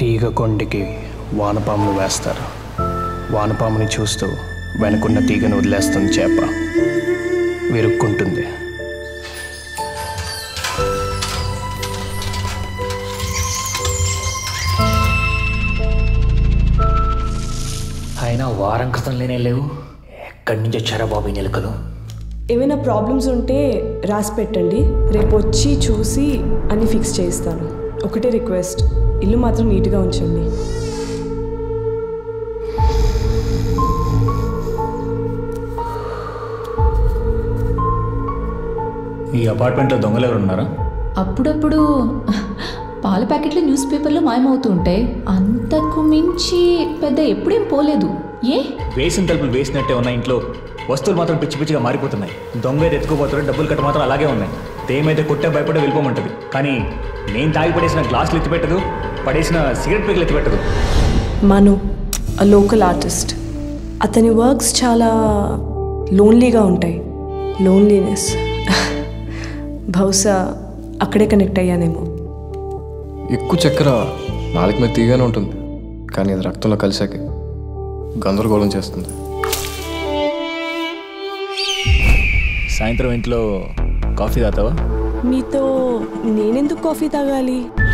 తీగ కొండికి వానపామును వేస్తారు వానపాముని చూస్తూ వెనుకున్న తీగను వదిలేస్తుంది చేప విరుక్కుంటుంది అయినా వారం క్రితం లేనే లేవు ఎక్కడి నుంచి వచ్చారా బాబు ఈ నెలకలు ఏమైనా ప్రాబ్లమ్స్ ఉంటే రాసి పెట్టండి రేపు వచ్చి చూసి అన్ని ఫిక్స్ చేయిస్తాను ఒకటే రిక్వెస్ట్ ఇల్లు మాత్రం నీట్గా ఉంచండి ఈ అపార్ట్మెంట్లో దొంగలు ఎవరు ఉన్నారా అప్పుడప్పుడు పాల ప్యాకెట్లు న్యూస్ పేపర్లో మాయమవుతూ ఉంటాయి అంతకు మించి పెద్ద ఎప్పుడేం పోలేదు ఏ వేసిన తలుపులు వేసినట్టే ఉన్న ఇంట్లో వస్తువులు మాత్రం పిచ్చి పిచ్చిగా మారిపోతున్నాయి దొంగ ఏది ఎత్తుకుపోతారో డబ్బులు కట్ట మాత్రం అలాగే ఉన్నాయి దేమైతే కొట్టే భయపడే వెళ్ళిపోమంటది కానీ నేను తాగి పడేసిన గ్లాసులు ఎత్తిపెట్టదు పడేసిన సిగరెట్ పేకలు ఎత్తిపెట్టదు మను అ లోకల్ ఆర్టిస్ట్ అతని వర్క్స్ చాలా లోన్లీగా ఉంటాయి లోన్లీనెస్ బహుశా అక్కడే కనెక్ట్ అయ్యానేమో ఎక్కువ చక్కెర నాలుగు మీద తీగానే ఉంటుంది కానీ అది రక్తంలో కలిసాక గందరగోళం చేస్తుంది సాయంత్రం ఇంట్లో కాఫీ తాతావా మీతో నేనెందుకు కాఫీ తాగాలి